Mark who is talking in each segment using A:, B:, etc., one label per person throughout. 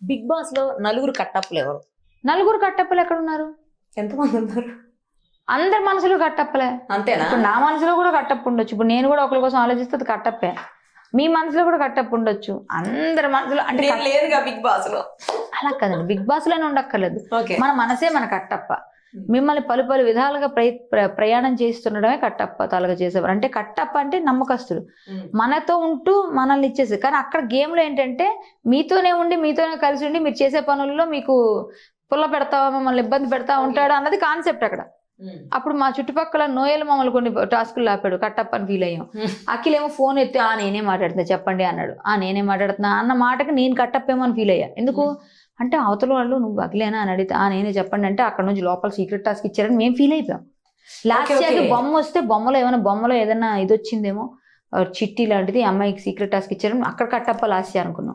A: Big boss లో నలుగురు కట్టప్పులు ఎవరు
B: నలుగురు కట్టప్పలు ఎక్కడ ఉన్నారు
A: ఎంతమంది ఉన్నారు
B: అందరి మనసులో కట్టప్పలే
A: అంతేనా
B: ఇప్పుడు నా మనసులో కూడా కట్టప్పు ఉండొచ్చు ఇప్పుడు నేను కూడా ఒకరి కోసం ఆలోచిస్తే అది కట్టప్పే మీ మనసులో కూడా కట్టప్పు ఉండొచ్చు అందరి మనసులో అంటే
A: నేను
B: కట్ట-
A: లేదుగా బిగ్ బాస్ లో
B: అలా కదండి బిగ్ బాస్ లోనే ఉండక్కర్లేదు
A: ఓకే
B: మన మనసే మన కట్టప్ప మిమ్మల్ని పలు పలు విధాలుగా ప్రయ ప్ర- ప్రయాణం చేస్తుండడమే కట్టప్ప తలగా చేసేవారు అంటే కట్టప్ప అంటే నమ్మకస్తులు మనతో ఉంటూ మనల్ని ఇచ్చేసి కానీ అక్కడ గేమ్లో ఏంటంటే మీతోనే ఉండి మీతోనే కలిసి ఉండి మీరు చేసే పనుల్లో మీకు పుల్ల పెడతా మిమ్మల్ని ఇబ్బంది పెడతా ఉంటాడు అన్నది కాన్సెప్ట్ అక్కడ అప్పుడు మా చుట్టుపక్కల నోయలు మమ్మల్ని కొన్ని టాస్కులు ఆపాడు కట్టప్ప అని ఫీల్ అయ్యాం అఖిల్ ఏమో ఫోన్ ఎత్తి ఆ నేనే మాట్లాడుతున్నా చెప్పండి అన్నాడు ఆ నేనే మాట్లాడుతున్నా అన్న మాటకి నేను కట్టప్పేమో అని ఫీల్ అయ్యా ఎందుకు అంటే అవతల వాళ్ళు నువ్వు అఖిలేనా అని అడిగితే ఆ నేనే చెప్పండి అంటే అక్కడ నుంచి లోపల సీక్రెట్ టాస్క్ ఇచ్చారని మేము ఫీల్ అయిపోయాం లాస్ట్
A: Okay,
B: ఇయర్
A: okay.
B: బొమ్మ వస్తే బొమ్మలో ఏమైనా బొమ్మలో ఏదైనా ఇది వచ్చిందేమో ఆ, చిట్టి లాంటిది అమ్మాయికి సీక్రెట్ టాస్క్ ఇచ్చారని అక్కడ కట్టప్ప లాస్ట్ ఇయర్ అనుకున్నాం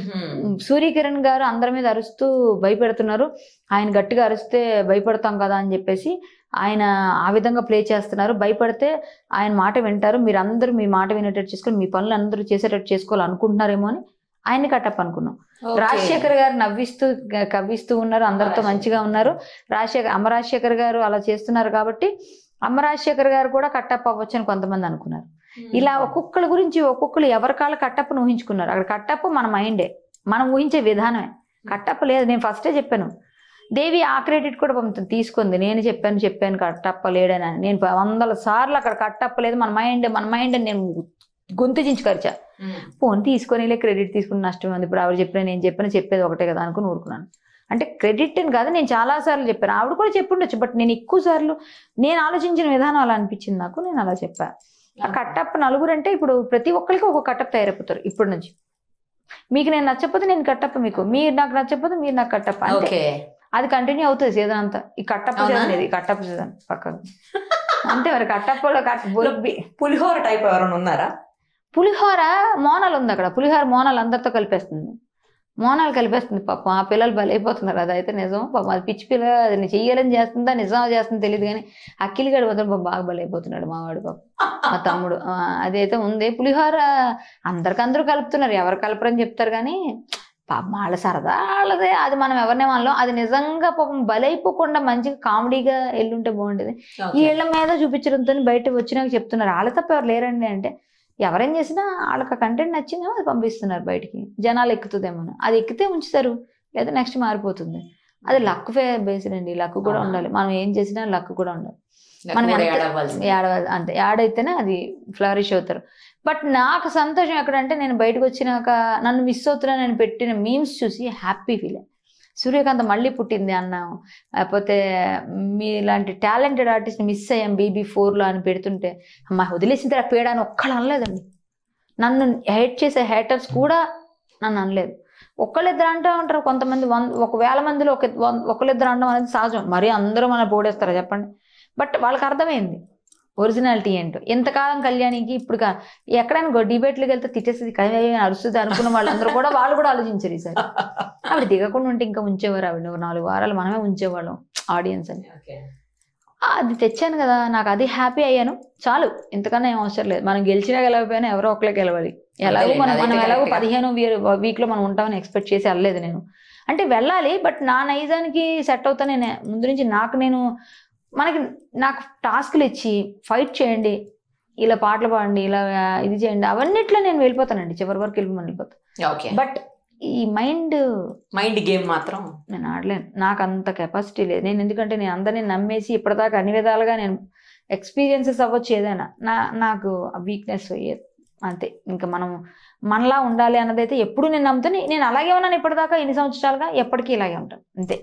B: సూర్యకిరణ్ గారు అందరి మీద అరుస్తూ భయపెడుతున్నారు ఆయన గట్టిగా అరిస్తే భయపడతాం కదా అని చెప్పేసి ఆయన ఆ విధంగా ప్లే చేస్తున్నారు భయపడితే ఆయన మాట వింటారు మీరు అందరూ మీ మాట వినేటట్టు చేసుకొని మీ పనులు అందరూ చేసేటట్టు చేసుకోవాలి అనుకుంటున్నారేమో అని ఆయన్ని కట్టప్ప అనుకున్నాం రాజశేఖర్ గారు నవ్విస్తూ గ- కవ్విస్తూ ఉన్నారు అందరితో మంచిగా ఉన్నారు రాజశేఖర్ అమరాజశేఖర్ గారు అలా చేస్తున్నారు కాబట్టి అమరాజశేఖర్ గారు కూడా కట్టప్ప అవ్వచ్చు అని కొంతమంది అనుకున్నారు ఇలా ఒక్కొక్కరి గురించి ఒక్కొక్కరు ఎవరి కాళ్ళ కట్టప్పను ఊహించుకున్నారు అక్కడ కట్టప్ప మన మైండే మనం ఊహించే విధానమే కట్టప్ప లేదు నేను ఫస్టే చెప్పాను దేవి ఆ క్రెడిట్ కూడా పంపుతుంది తీసుకుంది నేను చెప్పాను చెప్పాను కట్టప్ప లేడని అని. నేను వందల సార్లు అక్కడ కట్టప్ప లేదు మన మైండ్ మన మైండ్ అని నేను గొంతు చించుకరిచా ఫోన్ తీసుకొని క్రెడిట్ తీసుకుని నష్టం ఉంది ఇప్పుడు ఆవిడ చెప్పిన నేను చెప్పిన చెప్పేది ఒకటే కదా అనుకుని ఊరుకున్నాను అంటే క్రెడిట్ అని కాదు నేను చాలా సార్లు చెప్పాను ఆవిడ కూడా చెప్పుండొచ్చు బట్ నేను ఎక్కువ సార్లు నేను ఆలోచించిన విధానం అలా అనిపించింది నాకు నేను అలా చెప్పా ఆ కట్టప్ప నలుగురు అంటే ఇప్పుడు ప్రతి ఒక్కరికి ఒక కట్టప్ప తయారైపోతారు ఇప్పటి నుంచి మీకు నేను నచ్చకపోతే నేను కట్టప్ప మీకు మీరు నాకు నచ్చకపోతే మీరు నాకు కట్టప్ప అంతే
A: ఓకే
B: అది కంటిన్యూ అవుతుంది సీజన్ అంతా ఈ కట్టప్ప
A: అవునా?
B: సీజన్ ఇది కట్టప్ప సీజన్ పక్కన అంతే మరి కట్టప్పలో కట్ట బొబ్బి-
A: పులిహోర టైప్ ఎవరైనా ఉన్నారా
B: పులిహోర మోనాలు ఉంది అక్కడ పులిహోర మోనాలు అందరితో కలిపేస్తుంది మోనాలు కలిపేస్తుంది పాపం ఆ పిల్లలు బలైపోతున్నారు అదైతే నిజం పాపం అది పిచ్చి పిల్ల అది నేను చెయ్యాలని చేస్తుందా నిజం చేస్తుందో తెలియదు కానీ అక్కిలి గడి మాత్రం పాపం బాగా బలైపోతున్నాడు మా వాడు పాపం మా తమ్ముడు ఆ, అదైతే ఉంది పులిహోర అందరికందరూ కలుపుతున్నారు ఎవరు కలపరని చెప్తారు కానీ పాపం వాళ్ళ సరదా వాళ్ళదే అది మనం ఎవరినే వాళ్ళం అది నిజంగా పాపం బలైపోకుండా మంచిగా కామెడీగా ఎల్లుంటే బాగుండేది వీళ్ళ మీద చూపించడంతో బయట వచ్చినాక చెప్తున్నారు వాళ్ళ తప్ప ఎవరు లేరండి అంటే ఎవరేం చేసినా వాళ్ళకి కంటెంట్ నచ్చిందేమో అది పంపిస్తున్నారు బయటికి జనాలు ఎక్కుతుందేమో అది ఎక్కితే ఉంచుతారు లేదా నెక్స్ట్ మారిపోతుంది అది లక్ ఫే బేస్డ్ అండి లక్ కూడా
A: అవునా?
B: ఉండాలి మనం ఏం చేసినా లక్ కూడా ఉండాలి
A: నాకు
B: మనం
A: కూడా
B: ఎంత-
A: యాడ్ అవ్వాల్సింది.
B: యాడ అంతే యాడ్ అయితేనే అది ఫ్లరిష్ అవుతారు బట్ నాకు సంతోషం ఎక్కడంటే నేను బయటకు వచ్చినాక నన్ను మిస్ అవుతున్నా నేను పెట్టిన మీమ్స్ చూసి హ్యాపీ ఫీల్ సూర్యకాంత్ మళ్ళీ పుట్టింది అన్నాం లేకపోతే మీ ఇలాంటి టాలెంటెడ్ ఆర్టిస్ట్ మిస్ అయ్యాం బీబీ ఫోర్లో అని పెడుతుంటే అమ్మా వదిలేసిన తర్వాత పేడ అని ఒక్కళ్ళు అనలేదండి నన్ను హేట్ చేసే హేటర్స్ కూడా నన్ను అనలేదు ఒక్కళ్ళిద్దరు అంటూ ఉంటారు కొంతమంది వంద ఒక వేల మందిలో ఒక వంద- ఒకళ్ళిద్దరు అనడం అనేది సహజం మరీ అందరూ మన పోడేస్తారా చెప్పండి బట్ వాళ్ళకి అర్థమైంది ఒరిజినాలిటీ ఏంటో ఎంతకాలం కళ్యాణికి ఇప్పుడు కా- ఎక్కడైనా డిబేట్లకు వెళ్తే తిట్టేస్తుంది కళ్యాణి అరుస్తుంది అనుకున్న వాళ్ళందరూ కూడా వాళ్ళు కూడా ఆలోచించారు ఈసారి ఆవిడ దిగకుండా ఉంటే ఇంకా ఉంచేవారు ఆవిడ ఒక నాలుగు వారాలు మనమే ఉంచేవాళ్ళం ఆడియన్స్ అని
A: ఓకే.
B: ఆ, అది తెచ్చాను కదా నాకు అది హ్యాపీ అయ్యాను చాలు ఇంతకన్నా ఏం అవసరం లేదు మనం గెలిచినా గెలవకపోయినా ఎవరో ఒకరే గెలవాలి ఎలాగో
A: అదేలేండి,
B: మనం
A: అదైతే
B: మనం ఎలాగో
A: correct గా.
B: పదిహేను వీక్ లో మనం ఉంటామని ఎక్స్పెక్ట్ చేసి వెళ్ళలేదు నేను అంటే వెళ్ళాలి బట్ నా నైజానికి సెట్ అవుతా నేను ముందు నుంచి నాకు నేను మనకి నాకు టాస్క్లు ఇచ్చి ఫైట్ చేయండి ఇలా పాటలు పాడండి ఇలా ఇది చేయండి అవన్నిట్లో నేను వెళ్ళిపోతానండి చివరి వరకు వెళ్ళిపోమని వెళ్ళిపోతాను
A: ఓకే
B: బట్ ఈ మైండ్
A: మైండ్ గేమ్ మాత్రం
B: నేను ఆడలేను నాకు అంత కెపాసిటీ లేదు నేను ఎందుకంటే నేను అందరినీ నమ్మేసి ఇప్పటిదాకా అన్ని విధాలుగా నేను ఎక్స్పీరియన్సెస్ అవ్వచ్చు ఏదైనా నా నాకు వీక్నెస్ అంతే ఇంకా మనం మనలా ఉండాలి అన్నది అయితే ఎప్పుడు నేను నమ్ముతాను నేను అలాగే ఉన్నాను ఇప్పటిదాకా ఎన్ని సంవత్సరాలుగా ఎప్పటికీ ఇలాగే ఉంటాను అంతే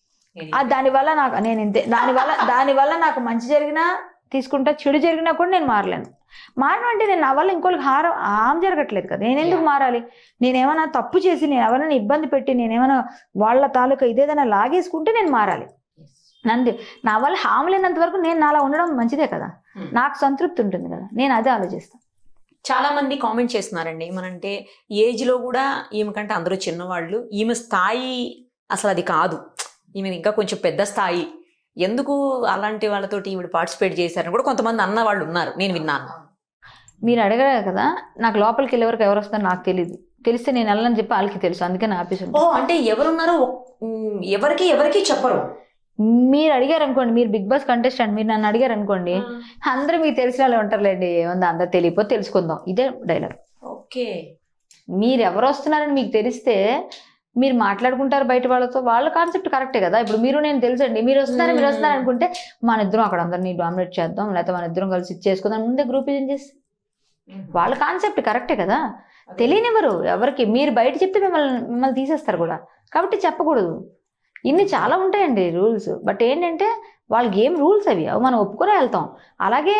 B: ఆ దానివల్ల నాకు నేను ఇంతే దానివల్ల దానివల్ల నాకు మంచి జరిగినా తీసుకుంటా చెడు జరిగినా కూడా నేను మారలేను మారడం అంటే నేను నా వల్ల ఇంకోళ్ళకి హారం హామ్ జరగట్లేదు కదా నేను ఎందుకు మారాలి నేనేమైనా తప్పు చేసి నేను ఎవరైనా ఇబ్బంది పెట్టి నేనేమైనా వాళ్ళ తాలూకా ఇదేదైనా లాగేసుకుంటే నేను మారాలి నంది నా వల్ల హామ్ లేనంత వరకు నేను నాలా ఉండడం మంచిదే కదా
A: Hmm.
B: నాకు సంతృప్తి ఉంటుంది కదా నేను అదే ఆలోచిస్తాను
A: చాలా మంది కామెంట్ చేస్తున్నారండి ఏమనంటే ఏజ్ లో కూడా ఈమె కంటే అందరూ చిన్నవాళ్ళు ఈమె స్థాయి అసలు అది కాదు ఈమె ఇంకా కొంచెం పెద్ద స్థాయి ఎందుకు అలాంటి వాళ్ళతోటి ఈవిడ పార్టిసిపేట్ చేశారని కూడా కొంతమంది అన్న వాళ్ళు ఉన్నారు నేను విన్నాను
B: మీరు అడగరు కదా నాకు లోపలికి వెళ్ళే వరకు ఎవరు వస్తారో నాకు తెలియదు తెలిస్తే నేను వెళ్ళని చెప్పి వాళ్ళకి తెలుసు అందుకని ఆపేసి
A: ఓ అంటే ఎవరున్నారో ఒక్- ఉమ్, ఎవరికి ఎవరికి చెప్పరు
B: మీరు అడిగారు అనుకోండి మీరు బిగ్ బాస్ కంటెస్టెంట్ మీరు నన్ను అడిగారు అనుకోండి అందరూ మీకు తెలిసిన వాళ్ళు ఉంటారులేండి ఏముంది అందరు తెలియకపోతే తెలుసుకుందాం ఇదే డైలాగ్
A: ఓకే
B: మీరు ఎవరు వస్తున్నారని మీకు తెలిస్తే మీరు మాట్లాడుకుంటారు బయట వాళ్ళతో వాళ్ళ కాన్సెప్ట్ కరెక్టే కదా ఇప్పుడు మీరు నేను తెలుసండి మీరు వస్తున్నారు మీరు వస్తున్నారు అనుకుంటే మన ఇద్దరం అక్కడ అందరినీ డామినేట్ చేద్దాం లేకపోతే మన ఇద్దరం కలిసి ఇచ్చేసుకుందాం ముందే గ్రూప్ ఏం చేసి వాళ్ళ కాన్సెప్ట్ కరెక్టే కదా తెలియనివ్వరు ఎవరికి మీరు బయట చెప్తే మిమ్మల్ని మిమ్మల్ని తీసేస్తారు కూడా కాబట్టి చెప్పకూడదు ఇన్ని చాలా ఉంటాయండి రూల్స్ బట్ ఏంటంటే వాళ్ళకి ఏం రూల్స్ అవి అవి మనం ఒప్పుకొని వెళ్తాం అలాగే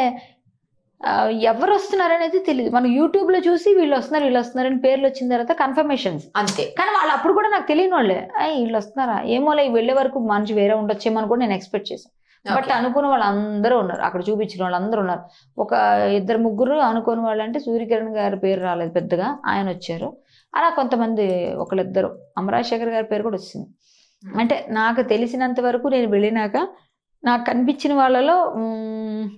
B: ఆ, ఎవరు వస్తున్నారు అనేది తెలియదు మనం యూట్యూబ్లో చూసి వీళ్ళు వస్తున్నారు వీళ్ళు వస్తున్నారు అని పేర్లు వచ్చిన తర్వాత కన్ఫర్మేషన్స్
A: అంతే
B: కానీ వాళ్ళు అప్పుడు కూడా నాకు తెలియని వాళ్ళే అయ్యి వీళ్ళు వస్తున్నారా ఏమో లే వెళ్ళే వరకు మనిషి వేరే ఉండొచ్చేమో అని కూడా నేను ఎక్స్పెక్ట్ చేశాను బట్ అనుకున్న వాళ్ళు అందరూ ఉన్నారు అక్కడ చూపించిన వాళ్ళు అందరూ ఉన్నారు ఒక ఇద్దరు ముగ్గురు అనుకున్న వాళ్ళు అంటే సూర్యకిరణ్ గారి పేరు రాలేదు పెద్దగా ఆయన వచ్చారు అలా కొంతమంది ఒకళ్ళిద్దరు అమరాజశేఖర్ గారి పేరు కూడా వచ్చింది అంటే నాకు తెలిసినంత వరకు నేను వెళ్ళినాక నాకు కనిపించిన వాళ్ళలో మ్మ్,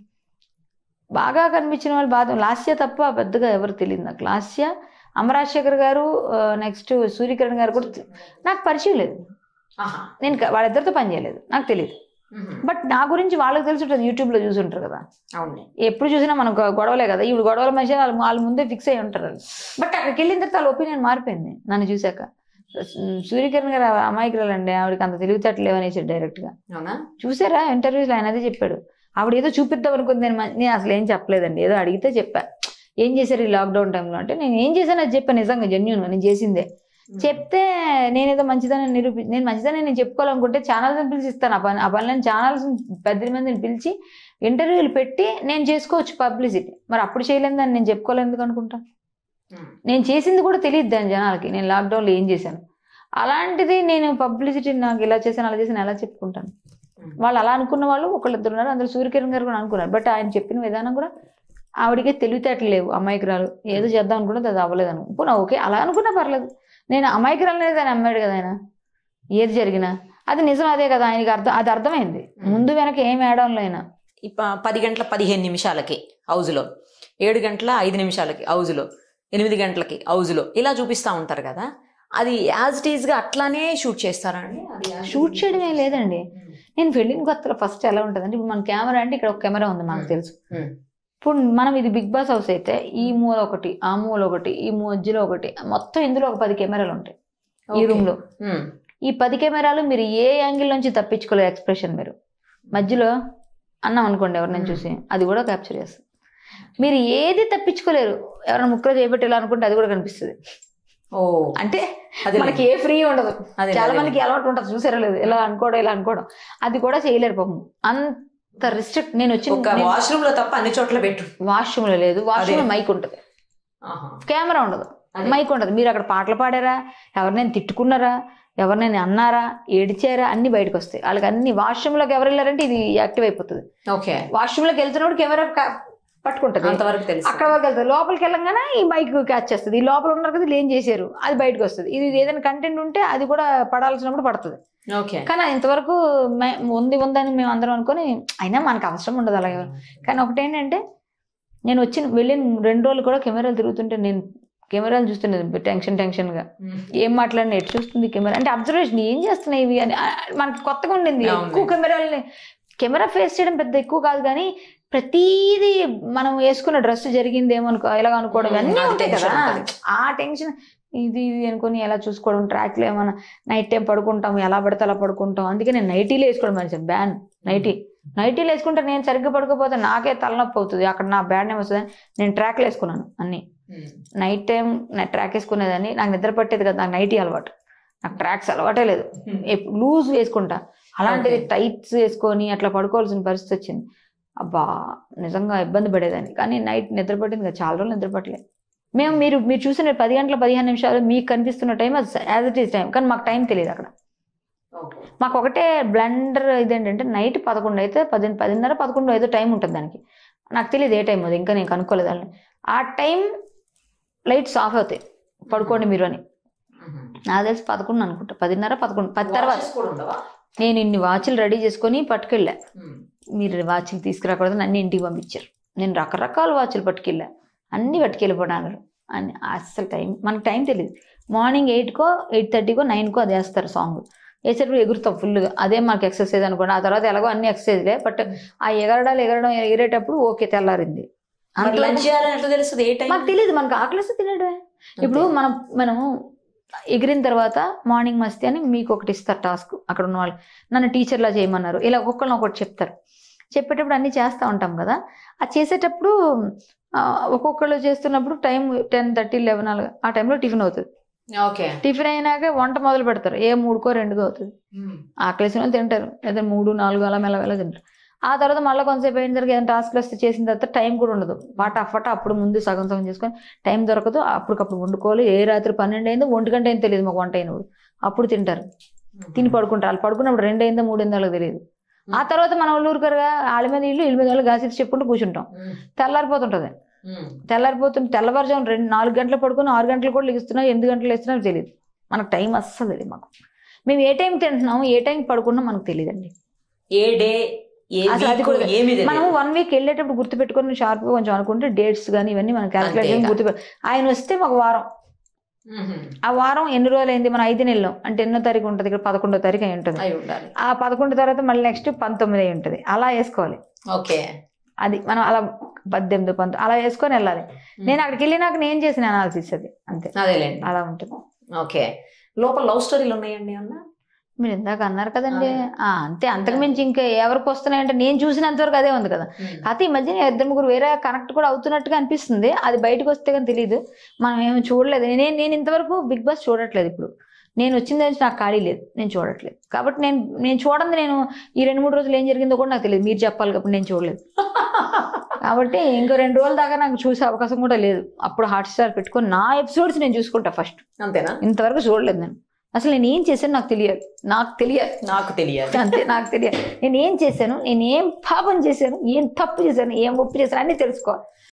B: బాగా కనిపించిన వాళ్ళు బాధ లాస్య తప్ప పెద్దగా ఎవరు తెలియదు నాకు లాస్య అమరాజశేఖర్ గారు నెక్స్ట్ సూర్యకిరణ్ గారు కూడా తె- నాకు పరిచయం లేదు
A: ఆహా.
B: నేను క- వాళ్ళిద్దరితో పని చేయలేదు నాకు తెలియదు
A: మ్మ్.
B: బట్ నా గురించి వాళ్ళకి తెలిసి ఉంటుంది యూట్యూబ్లో చూసి ఉంటారు కదా
A: అవును
B: ఎప్పుడు చూసినా మనం గొ- గొడవలే కదా ఇప్పుడు గొడవల మధ్య వాళ్ళు వాళ్ళ ముందే ఫిక్స్ అయి ఉంటారు వాళ్ళు. బట్ అక్కడికి వెళ్ళిన తర్వాత వాళ్ళ ఒపీనియన్ మారిపోయింది నన్ను చూశాక సూర్యకిరణ్ గారు అమాయకురాలండి ఆవిడకి అంత తెలివితేటలు లేవనేసాడు డైరెక్ట్గా
A: అవునా
B: చూసారా ఇంటర్వ్యూస్లో ఆయన అదే చెప్పాడు ఆవిడ ఏదో చూపిద్దాం అనుకుంది నేను మ- నేను అసలు ఏం చెప్పలేదండి ఏదో అడిగితే చెప్పా ఏం చేశారు ఈ లాక్డౌన్ టైంలో అంటే నేను ఏం చేశాను అది చెప్పాను నిజంగా జెన్యున్గా నేను చేసిందే చెప్తే నేనేదో మంచిదని నిరూపి నేను మంచిదని నేను చెప్పుకోవాలనుకుంటే ఛానల్స్ పిలిచి ఇస్తాను ఆ పని ఆ పనులను ఛానల్స్ పెద్ద మందిని పిలిచి ఇంటర్వ్యూలు పెట్టి నేను చేసుకోవచ్చు పబ్లిసిటీ మరి అప్పుడు చేయలేదని నేను చెప్పుకోలేదు ఎందుకు అనుకుంటా
A: మ్మ్.
B: నేను చేసింది కూడా తెలియదు దాని జనాలకి నేను లాక్డౌన్లో ఏం చేశాను అలాంటిది నేను పబ్లిసిటీ నాకు ఇలా చేశాను అలా చేశాను ఎలా చెప్పుకుంటాను
A: మ్మ్.
B: వాళ్ళు అలా అనుకున్న వాళ్ళు ఒకళ్ళిద్దరు ఉన్నారు అందరూ సూర్యకిరణ్ గారు కూడా అనుకున్నారు బట్ ఆయన చెప్పిన విధానం కూడా ఆవిడకే తెలివితేటలు లేవు అమాయకురాలు ఏదో చేద్దాం అనుకున్నది అది అవ్వలేదు అను ఇప్పుడు ఓకే అలా అనుకున్నా పర్లేదు నేను అమాయకురాలు అనేది ఆయన అమ్మాడు కదా ఆయన ఏది జరిగినా అది నిజం అదే కదా ఆయనకి అర్థం అది అర్థమైంది ముందు వెనక ఏం ఏడంలో అయినా
A: ఇప్ప పది గంటల పదిహేను నిమిషాలకి హౌజ్లో ఏడు గంటల ఐదు నిమిషాలకి హౌజ్లో ఎనిమిది గంటలకి హౌజ్లో ఇలా చూపిస్తూ ఉంటారు కదా అది యాజ్ ఇట్ ఈస్గా అట్లానే షూట్ చేస్తారా అండి అది as it
B: షూట్
A: is?
B: చేయడమే లేదండి
A: మ్మ్.
B: నేను వెళ్ళిన కొత్తలో ఫస్ట్ ఎలా ఉంటుంది అంటే ఇప్పుడు మన కెమెరా అంటే ఇక్కడ ఒక కెమెరా ఉంది మనకు
A: మ్మ్.
B: తెలుసు
A: మ్మ్.
B: ఇప్పుడు మనం ఇది బిగ్ బాస్ హౌస్ అయితే ఈ మూల ఒకటి ఆ మూల ఒకటి ఈ మధ్యలో ఒకటి మొత్తం ఇందులో ఒక పది కెమెరాలు ఉంటాయి ఈ
A: Okay.
B: రూమ్ లో
A: మ్మ్.
B: ఈ పది కెమెరాలు మీరు ఏ యాంగిల్ నుంచి తప్పించుకోలేదు ఎక్స్ప్రెషన్ మీరు మధ్యలో అన్నాం అనుకోండి ఎవరినైనా
A: మ్మ్.
B: చూసి అది కూడా క్యాప్చర్ చేస్తుంది మీరు ఏది తప్పించుకోలేరు ఎవరైనా ముక్కలు చేపెట్టేలా అనుకుంటే అది కూడా కనిపిస్తుంది
A: ఓ
B: అంటే
A: అదే
B: మనకి ఏ ఫ్రీ ఉండదు
A: అదే
B: చాలా
A: అదే.
B: మందికి అలవాటు ఉంటుంది చూసారా లేదు ఇలా అనుకోవడం ఇలా అనుకోవడం అది కూడా చేయలేరు పాపం అంత రిస్ట్రిక్ట్ నేను
A: ఒక
B: వచ్చి
A: వాష్రూమ్ లో తప్ప అన్ని చోట్ల పెట్టు
B: వాష్రూమ్ లో లేదు వాష్రూమ్
A: అదే.
B: మైక్ ఉంటుంది
A: ఆహా.
B: కెమెరా ఉండదు
A: అదే.
B: మైక్ ఉండదు మీరు అక్కడ పాటలు పాడారా ఎవరినైనా తిట్టుకున్నారా ఎవరినైనా అన్నారా ఏడిచారా అన్ని బయటకు వస్తాయి వాళ్ళకి అన్ని వాష్రూమ్లోకి ఎవరు వెళ్ళారంటే ఇది యాక్టివ్ అయిపోతుంది
A: ఓకే
B: వాష్రూమ్లోకి వెళ్తున్నప్పుడు కెమెరా క- పట్టుకుంటది
A: అంతవరకు తెలుసు
B: అక్కడ వరకు వెళ్తుంది లోపలికి వెళ్ళంగానే ఈ మైక్ క్యాచ్ చేస్తుంది ఈ లోపల ఉన్నారు కదా వీళ్ళు ఏం చేశారు అది బయటకు వస్తుంది ఇది ఏదైనా కంటెంట్ ఉంటే అది కూడా పడాల్సినప్పుడు పడుతుంది
A: ఓకే
B: కానీ అది ఇంతవరకు మే- ఉంది ఉందని మేము అందరం అనుకొని అయినా మనకు అవసరం ఉండదు అలాగే కానీ ఒకటి ఏంటంటే నేను వచ్చిన వెళ్ళిన రెండు రోజులు కూడా కెమెరాలు తిరుగుతుంటే నేను కెమెరాలు చూస్తున్నది టెన్షన్ టెన్షన్గా
A: మ్మ్.
B: ఏం మాట్లాడిన ఎటు చూస్తుంది కెమెరా అంటే అబ్జర్వేషన్ ఏం చేస్తున్నాయి ఇవి అని ఆ, మనకి కొత్తగా ఉండింది
A: అవును.
B: ఎక్కువ కెమెరాలని కెమెరా ఫేస్ చేయడం పెద్ద ఎక్కువ కాదు కానీ ప్రతిదీ మనం వేసుకున్న డ్రెస్ జరిగిందేమో అనుకో ఇలాగ అనుకోవడం
A: ఉమ్,
B: అన్నీ
A: అది
B: ఉంటాయి
A: tension
B: కదా
A: ఉంటది.
B: ఆ టెన్షన్ ఇది ఇది అనుకొని ఎలా చూసుకోవడం ట్రాక్లో ఏమైనా నైట్ టైం పడుకుంటాం ఎలా పడితే అలా పడుకుంటాం అందుకే నేను నైటీలో వేసుకోవడం మంచిది బ్యాన్ నైటీ నైటీలు వేసుకుంటే నేను సరిగ్గా పడుకోపోతే నాకే తలనొప్పి అవుతుంది అక్కడ నా బ్యాడ్ నేమ్ వస్తుంది నేను ట్రాక్లు వేసుకున్నాను అన్నీ
A: మ్మ్.
B: నైట్ టైం నేను ట్రాక్ వేసుకునేదాన్ని నాకు నిద్ర పట్టేది కదా నాకు నైటీ అలవాటు నాకు ట్రాక్స్ అలవాటే లేదు లూజ్ వేసుకుంటా అలాంటిది
A: Okay.
B: టైట్స్ వేసుకొని అట్లా పడుకోవాల్సిన పరిస్థితి వచ్చింది అబ్బా నిజంగా ఇబ్బంది పడేదాన్ని కానీ నైట్ నిద్ర పట్టింది కదా చాలా రోజులు నిద్ర పట్టలేదు మేము మీరు మీరు చూసిన పది గంటల పదిహేను నిమిషాలు మీకు కనిపిస్తున్న టైం అది యాజ్ ఇట్ ఈస్ టైం కానీ మాకు టైం తెలియదు అక్కడ
A: ఓకే.
B: మాకు ఒకటే బ్లండర్ ఇదేంటంటే నైట్ పదకొండు అయితే పది పదిన్నర పదకొండు ఏదో టైం ఉంటుంది దానికి నాకు తెలియదు ఏ టైం అది ఇంకా నేను కనుక్కోలేదు వాళ్ళని ఆ టైం లైట్స్ ఆఫ్ అవుతాయి పడుకోండి మీరు అని
A: మ్మ్.
B: నాకు తెలిసి పదకొండు అనుకుంటా పదిన్నర పదకొండు పది తర్వాత
A: Watches కూడా ఉండవా?
B: నేను ఇన్ని వాచ్లు రెడీ చేసుకొని పట్టుకెళ్ళా
A: మ్మ్.
B: మీరు వాచ్లు తీసుకురాకూడదు అన్ని ఇంటికి పంపించారు నేను రకరకాల వాచ్లు పట్టుకెళ్ళా అన్ని పట్టుకెళ్ళిపోయినారు అని అస్సలు టైం మనకు టైం తెలియదు మార్నింగ్ ఎయిట్కో ఎయిట్ థర్టీకో నైన్కో అది వేస్తారు సాంగ్ వేసేటప్పుడు ఎగురుతాం ఫుల్గా అదే మనకి ఎక్సర్సైజ్ అనుకోండి ఆ తర్వాత ఎలాగో అన్ని ఎక్సర్సైజ్లే బట్ ఆ ఎగరడాలు ఎగరడం ఎగిరేటప్పుడు ఓకే తెల్లారింది
A: మరి
B: అంతలో
A: లంచ్ చేయాలని ఎట్లా తెలుస్తుంది ఏ టైం
B: మాకు తెలియదు మనకు ఆకలిస్తే తినడమే ఇప్పుడు మనం మనము ఎగిరిన తర్వాత మార్నింగ్ మస్తీ అని మీకు ఒకటి ఇస్తారు టాస్క్ అక్కడ ఉన్న వాళ్ళు నన్ను టీచర్లా చేయమన్నారు ఇలా ఒక్కొక్కరిని ఒకటి చెప్తారు చెప్పేటప్పుడు అన్ని చేస్తూ ఉంటాం కదా అది చేసేటప్పుడు ఆ, ఒక్కొక్కళ్ళు చేస్తున్నప్పుడు టైం టెన్ థర్టీ లెవెన్ అలాగా ఆ టైంలో టిఫిన్ అవుతుంది
A: ఓకే
B: టిఫిన్ అయినాక వంట మొదలు పెడతారు ఏ మూడుకో రెండుకో అవుతుంది ఆకలేసిన వాళ్ళు తింటారు లేదా మూడు నాలుగు అలా మెల్లమెల్ల తింటారు ఆ తర్వాత మళ్ళీ కొంతసేపు అయిన తర్వాత ఏదైనా టాస్క్లు వస్తే చేసిన తర్వాత టైం కూడా ఉండదు పాట అఫట అప్పుడు ముందు సగం సగం చేసుకొని టైం దొరకదు అప్పటికప్పుడు వండుకోవాలి ఏ రాత్రి పన్నెండు అయిందో ఒంటి గంట అయిందో తెలియదు మాకు వంట అయినప్పుడు అప్పుడు తింటారు తిని పడుకుంటారు వాళ్ళు పడుకున్నప్పుడు రెండు అయిందో మూడు అయిందో వాళ్ళకి తెలియదు ఆ తర్వాత మన వాళ్ళు ఊరుకరుగా వాళ్ళ మీద ఇల్లు ఇళ్ళ మీద వాళ్ళు గాసి చెప్పుకుంటూ కూర్చుంటాం తెల్లారిపోతుంటది తెల్లారిపోతుంది తెల్లవారుజాము రెండు నాలుగు గంటలు పడుకుని ఆరు గంటలు కూడా లెగిస్తున్నా ఎనిమిది గంటలు వేస్తున్నా తెలియదు మనకు టైం అస్సలు తెలియదు మాకు మేము ఏ టైం తింటున్నాము ఏ టైం పడుకున్నా మనకు తెలియదండి
A: ఏ డే ఏ
B: అసలు అది
A: week,
B: కూడా
A: ఏమి తెలియదు.
B: మనం వన్ వీక్ వెళ్ళేటప్పుడు గుర్తు పెట్టుకొని షార్ప్గా కొంచెం అనుకుంటే డేట్స్ కానీ ఇవన్నీ మనం క్యాలిక్యులేట్
A: అంతే
B: చేసి
A: ఇక.
B: గుర్తు ఆయన వస్తే మాకు వారం
A: మ్మ్.
B: ఆ వారం ఎన్ని రోజులు అయింది మనం ఐదు నెలలు అంటే ఎన్నో తారీఖు ఉంటుంది ఇక్కడ పదకొండో తారీఖు అయి ఉంటుంది
A: అయి ఉండాలి
B: ఆ పదకొండు తర్వాత మళ్ళీ నెక్స్ట్ పంతొమ్మిది అయి ఉంటుంది అలా వేసుకోవాలి
A: ఓకే
B: అది మనం అలా పద్దెనిమిది పంతొమ్మిది అలా వేసుకొని వెళ్ళాలి నేను అక్కడికి వెళ్ళినాక నేను చేసిన అనాలిసిస్ అది అంతే
A: అదేలేండి
B: అలా ఉంటుంది
A: ఓకే లోపల లవ్ స్టోరీలు ఉన్నాయండి అన్న
B: మీరు ఇందాక అన్నారు కదండి
A: అదే.
B: ఆ, అంతే అంతకు మించి ఇంకా ఎవరికి వస్తున్నాయంటే నేను చూసినంత వరకు అదే ఉంది కదా కాకపోతే ఈ మధ్య ఇద్దరు ముగ్గురు వేరే కనెక్ట్ కూడా అవుతున్నట్టుగా అనిపిస్తుంది అది బయటకు వస్తే కానీ తెలియదు మనం ఏమి చూడలేదు నేను నేను ఇంతవరకు బిగ్ బాస్ చూడట్లేదు ఇప్పుడు నేను వచ్చిన నుంచి నాకు ఖాళీ లేదు నేను చూడట్లేదు కాబట్టి నేను నేను చూడండి నేను ఈ రెండు మూడు రోజులు ఏం జరిగిందో కూడా నాకు తెలియదు మీరు చెప్పాలి కాబట్టి నేను చూడలేదు కాబట్టి ఇంకో రెండు రోజుల దాకా నాకు చూసే అవకాశం కూడా లేదు అప్పుడు హాట్ స్టార్ పెట్టుకొని నా ఎపిసోడ్స్ నేను చూసుకుంటా ఫస్ట్
A: అంతేనా
B: ఇంతవరకు చూడలేదు నేను అసలు నేను ఏం చేశాను నాకు తెలియాలి నాకు తెలియాలి
A: నాకు తెలియాలి
B: అంతే నాకు తెలియాలి నేను ఏం చేశాను నేను ఏం పాపం చేశాను ఏం తప్పు చేశాను ఏం ఒప్పు చేశాను అన్నీ తెలుసుకోవాలి